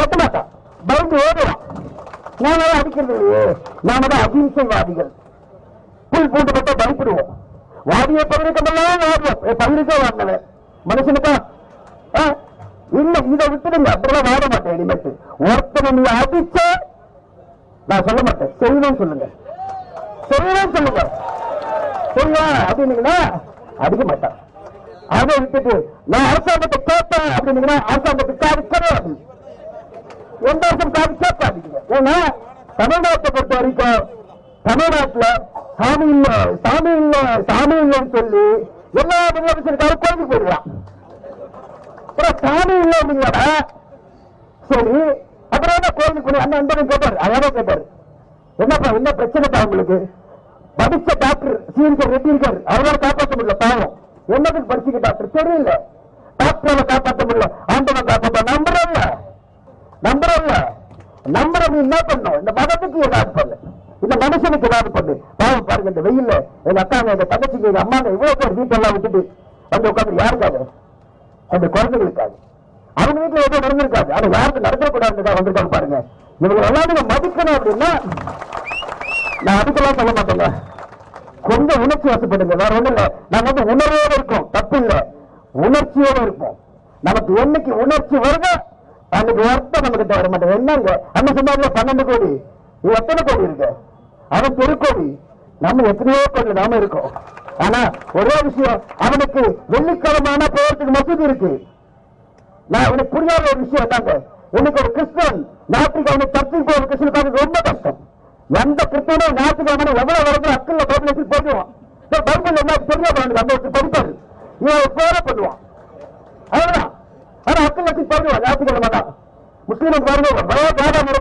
கட்ட மாட்டான் பயந்து ஓடுவான் நாம தான் அடிக்கிறது இல்லையே நாம தான் அகிம்சைவாதிகள் புல் பூண்டு பட்டா பயப்படுவோம் வாடிய பகுதிக்கெல்லாம் வாடுவோம் பகுதிக்கே வாங்கினவன் மனுஷனுக்கா ஆ? இல்ல இதை விட்டுடுங்க அப்படிலாம் வாட மாட்டேன் இனிமேட்டு ஒருத்தனை நீ அடிச்ச நான் சொல்ல மாட்டேன் செய்வேன் சொல்லுங்க செய்வேன் சொல்லுங்க சரியா அப்படின்னீங்கன்னா அடிக்க மாட்டான் அதை விட்டுட்டு நான் அரசாங்கத்தை கேட்பேன் அப்படின்னீங்கன்னா அரசாங்கத்துக்கு காது கிடையாது எந்த வருஷம் காது கேட்காதீங்க ஏன்னா தமிழ்நாட்டை பொறுத்த வரைக்கும் தமிழ்நாட்டுல சாமி இல்ல சாமி இல்ல சாமி இல்லைன்னு சொல்லி எல்லா முதலமைச்சருக்காரும் கோயிலுக்கு போயிடலாம் அப்புறம் சாமி இல்ல அப்படிங்களா சரி அப்புறம் என்ன கோயிலுக்கு போய் அண்ணன் அண்ணன் கேட்டாரு அழகா கேட்டாரு என்னப்பா என்ன பிரச்சனைப்பா உங்களுக்கு படிச்ச டாக்டர் சிஎன்கர் ரெட்டி இருக்காரு அவரால காப்பாற்ற முடியல பாவம் என்னதுக்கு படிச்சுக்க டாக்டர் தெரியல டாக்டரால காப்பாற்ற முடியல ஆண்டவன் காப்பாற்ற நம்புறல்ல நம்புறல்ல நம்புற நீ என்ன பண்ணும் இந்த மதத்துக்கு ஏதாவது பண்ணு இந்த மனுஷனுக்கு ஏதாவது பண்ணு பாவம் பாருங்க இந்த வெயில்ல எங்க அக்காங்க எங்க தங்கச்சிங்க எங்க அம்மாங்க இவ்வளவு பேர் வீட்டெல்லாம் விட்டுட்டு வந்து உட்காந்து யாருக்காக அந்த குழந்தைகளுக்காக அவங்க வீட்டுல எதுவும் நடந்திருக்காது ஆனா யாருக்கு நடக்கக்கூடாதுன்னு வந்திருக்காங்க பாருங்க இவங்க எல்லாம் நீங்க மதிக்கணும் அப்படின்னா நான் அதுக்கெல்லாம் சொல்ல மாட்டேங்க கொஞ்சம் உணர்ச்சி வசப்படுங்க வேற ஒண்ணும் இல்ல நாங்க வந்து உணர்வோட இருக்கோம் தப்பு இல்ல உணர்ச்சியோட இருப்போம் நமக்கு என்னைக்கு உணர்ச்சி வருதோ அன்னைக்கு வருத்தம் நம்ம கிட்ட வர மாட்டேன் என்னங்க அண்ணன் சொன்னார்ல பன்னெண்டு கோடி இது எத்தனை கோடி இருக்கு அவன் தெருக்கோடி நம்ம எத்தனையோ கோடி நாம இருக்கோம் ஆனா ஒரே விஷயம் அவனுக்கு வெள்ளிக்கிழமான போறதுக்கு மசூதி இருக்கு நான் உனக்கு புரியாத ஒரு விஷயம் தாங்க இன்னைக்கு ஒரு கிறிஸ்தவன் ஞாயிற்றுக்கிழமை சர்ச்சுக்கு போற கிறிஸ்தனுக்கு ரொம்ப கஷ்டம் எந்த கிறிஸ்தவனும் ஞாயிற்றுக்கிழமை எவ்வளவு வருது அக்கல்ல பைபிள் வச்சு போடுவான் பைபிள் என்ன தெரியாம அவனுக்கு அந்த வச்சு படிப்பாரு இவன் பேர பண்ணுவான் அவ்வளவுதான் ஆனா அக்கல் வச்சு போடுவான் ஞாயிற்றுக்கிழமை தான் முஸ்லீமுக்கு பாருங்க ஒரே காலம்